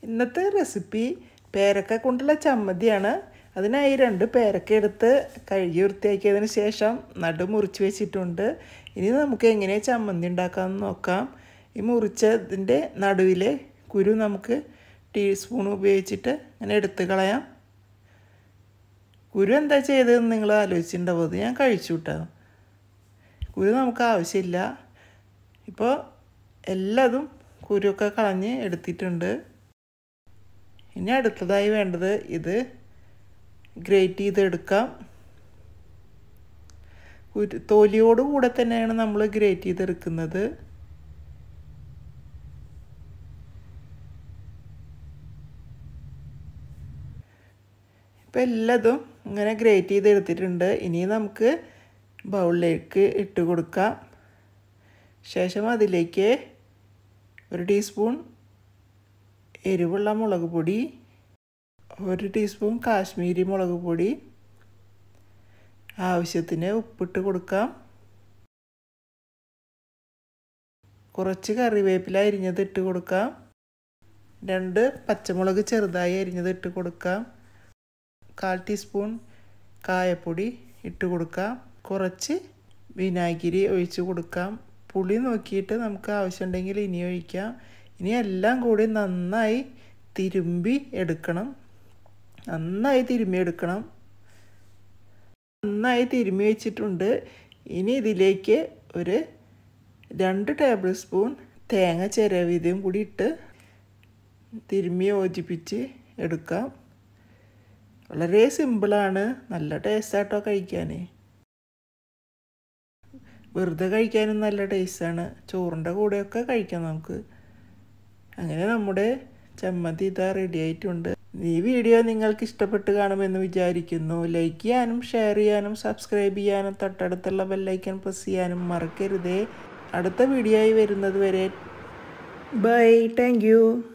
ഇന്നത്തെ റെസിപ്പി പേരക്ക കൊണ്ടുള്ള ചമ്മന്തിയാണ് അതിനായി രണ്ട് പേരക്ക എടുത്ത് കഴുകി വൃത്തിയാക്കിയതിന് ശേഷം നടു മുറിച്ച് വെച്ചിട്ടുണ്ട് ഇനി നമുക്ക് എങ്ങനെ ചമ്മന്തി ഉണ്ടാക്കാമെന്ന് നോക്കാം ഈ മുറിച്ചതിൻ്റെ നടുവിലെ കുരു നമുക്ക് ടീസ്പൂൺ ഉപയോഗിച്ചിട്ട് അങ്ങനെ എടുത്ത് കളയാം കുരു എന്താ ചെയ്തതെന്ന് നിങ്ങൾ ആലോചിച്ചിട്ടുണ്ടാവും അത് ഞാൻ കഴിച്ചു കേട്ടോ കുരു നമുക്ക് ആവശ്യമില്ല ഇപ്പോൾ എല്ലാതും കുരുവൊക്കെ കളഞ്ഞ് എടുത്തിട്ടുണ്ട് ഇനി അടുത്തതായി വേണ്ടത് ഇത് ഗ്രേറ്റ് ചെയ്തെടുക്കാം കുരു തൊലിയോട് കൂടെ തന്നെയാണ് നമ്മൾ ഗ്രേറ്റ് ചെയ്തെടുക്കുന്നത് ഇപ്പം എല്ലാതും ഇങ്ങനെ ഗ്രേറ്റ് ചെയ്തെടുത്തിട്ടുണ്ട് ഇനി നമുക്ക് ബൗളിലേക്ക് ഇട്ട് കൊടുക്കാം ശേഷം അതിലേക്ക് ഒരു ടീസ്പൂൺ എരിവുള്ള മുളക് പൊടി ഒരു ടീസ്പൂൺ കാശ്മീരി മുളക് പൊടി ആവശ്യത്തിന് ഉപ്പിട്ട് കൊടുക്കാം കുറച്ച് കറിവേപ്പില അരിഞ്ഞത് ഇട്ട് കൊടുക്കാം രണ്ട് പച്ചമുളക് ചെറുതായി അരിഞ്ഞത് ഇട്ട് കൊടുക്കാം കാൽ ടീസ്പൂൺ കായപ്പൊടി ഇട്ട് കൊടുക്കാം കുറച്ച് വിനാഗിരി ഒഴിച്ച് കൊടുക്കാം പുളി നോക്കിയിട്ട് നമുക്ക് ആവശ്യമുണ്ടെങ്കിൽ ഇനി ഒഴിക്കാം ഇനി എല്ലാം കൂടി നന്നായി തിരുമ്പി എടുക്കണം നന്നായി തിരുമ്മി എടുക്കണം നന്നായി തിരുമ്മി വെച്ചിട്ടുണ്ട് ഇനി ഇതിലേക്ക് ഒരു രണ്ട് ടേബിൾ സ്പൂൺ തേങ്ങ ചിരവിതും കൂടി ഇട്ട് തിരുമ്മി യോജിപ്പിച്ച് എടുക്കാം വളരെ സിമ്പിളാണ് നല്ല ടേസ്റ്റാട്ടോ കഴിക്കാൻ വെറുതെ കഴിക്കാനും നല്ല ടേസ്റ്റാണ് ചോറിൻ്റെ കൂടെയൊക്കെ കഴിക്കാം നമുക്ക് അങ്ങനെ നമ്മുടെ ചമ്മന്തി ഇതാ റെഡി ആയിട്ടുണ്ട് ഈ വീഡിയോ നിങ്ങൾക്ക് ഇഷ്ടപ്പെട്ട് കാണുമെന്ന് വിചാരിക്കുന്നു ലൈക്ക് ചെയ്യാനും ഷെയർ ചെയ്യാനും സബ്സ്ക്രൈബ് ചെയ്യാനും തൊട്ടടുത്തുള്ള ബെല്ലൈക്കൻ പ്രസ് ചെയ്യാനും മറക്കരുതേ അടുത്ത വീഡിയോ ആയി വരുന്നത് വരെ ബൈ താങ്ക്